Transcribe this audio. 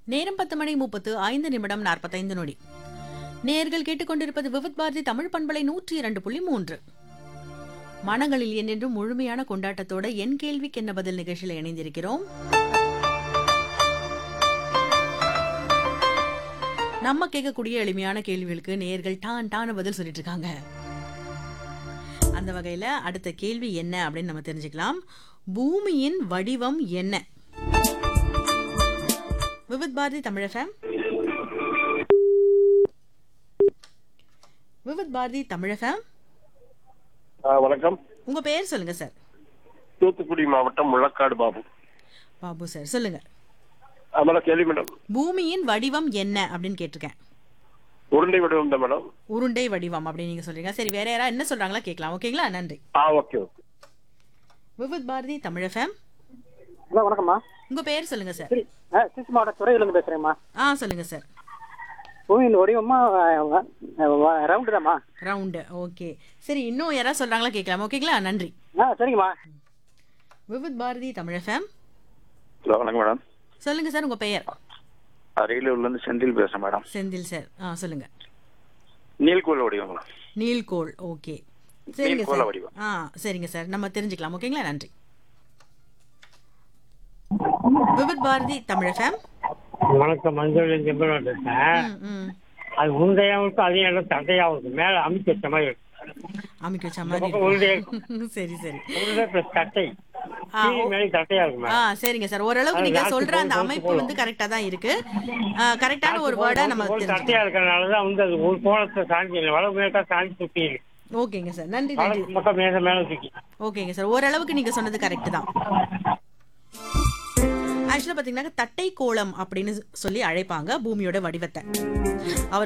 நேரம் பத்து மணி முப்பத்து ஐந்து நிமிடம் நாற்பத்தைந்து நொடி நேர்கள் கேட்டுக்கொண்டிருப்பது விவித் பாரதி தமிழ் பண்பலை நூற்றி இரண்டு புள்ளி மூன்று மனங்களில் என்றென்றும் முழுமையான கொண்டாட்டத்தோட என் கேள்விக்கு என்ன பதில் நிகழ்ச்சியில் இணைந்திருக்கிறோம் நம்ம கேட்கக்கூடிய எளிமையான கேள்விகளுக்கு நேர்கள் டான் டான்னு பதில் சொல்லிட்டு இருக்காங்க அந்த வகையில அடுத்த கேள்வி என்ன அப்படின்னு நம்ம தெரிஞ்சுக்கலாம் பூமியின் வடிவம் என்ன விவித் பாரதி தமிழ் FM விவித் பாரதி தமிழ் FM ஆ, வணக்கம் உங்க பெயர் சொல்லுங்க சார் தூத்துக்குடி மாவட்டம் முழக்காடு பாபு பாபு சார் சொல்லுங்க ஆமாம் கேள்வி மேடம் பூமியின் வடிவம் என்ன அப்படின்னு கேட்டிருக்கேன் உருண்டை வடிவம் தான் மேடம் உருண்டை வடிவம் அப்படின்னு நீங்க சொல்றீங்க சரி வேற யாரா என்ன சொல்றாங்களா கேட்கலாம் ஓகேங்களா நன்றி ஆ okay okay Vividh Bharati Tamil FM hello வணக்கம்மா உங்க பெயர் சொல்லுங்க சார் சரி ஆ திருச்சி மாவட்டம் துறையிலேருந்து பேசுகிறேம்மா ஆ சொல்லுங்க சார் பூமியின் வடிவமா ரவுண்டு தாம்மா ரவுண்டு ஓகே சரி இன்னும் யாராவது சொல்றாங்களா கேட்கலாம் ஓகேங்களா நன்றி ஆ சரிங்கம்மா விவித் பாரதி தமிழ் FM ஹலோ வணக்கம் மேடம் சொல்லுங்க சார் உங்க பெயர் அரியலூர்லேருந்து செந்தில் பேசுகிறேன் மேடம் செந்தில் சார் ஆ சொல்லுங்க நீல்கோல் வடிவம் மேடம் நீல்கோள் ஓகே சரிங்க நீல்கோள சார் வடிவம். ஆ சரிங்க சார் நம்ம தெரிஞ்சுக்கலாம் ஓகேங்களா நன்றி விவித் பாரதி தமிழ் FM வணக்கம் மஞ்சள் செம்பரம் பேசுறேன் ம் ம் அது உருண்டையாவும் இருக்கும் அதே இடம் தட்டையாவும் இருக்கும் மேல அமைக்க வச்ச மாதிரி இருக்கும் அமைக்க வச்ச இந்த மாதிரி பக்கம் உருண்டையா இருக்கும். சரி சரி உருண்டை பிளஸ் தட்டை ஆ, கீழ் ஓ- மேலே தட்டையா இருக்கும் ஆ மேடம் சரிங்க சார் ஓரளவுக்கு அது நீங்க நாட்டு சொல்ற அந்த கோழி அமைப்பு கோழி வந்து கரெக்டா தான் இருக்கு கரெக்டான ஒரு வேர்டா நம்ம தட்டையா தெரிஞ்சுக்கலாம் இருக்கிறனால தான் வந்து அது ஒரு கோலத்தை சாஞ்சி வள மேட்டா சாஞ்சி சுத்தி இருக்கு ஓகேங்க சார் நன்றி நன்றி வடக்கு பக்கம் மேல மேல சுத்தி ஓகேங்க சார் ஓரளவுக்கு நீங்க சொன்னது கரெக்ட் தான் ஆக்சுவலா பாத்தீங்கன்னா தட்டை கோலம் அப்படின்னு சொல்லி அழைப்பாங்க பூமியோட வடிவத்தை அவர்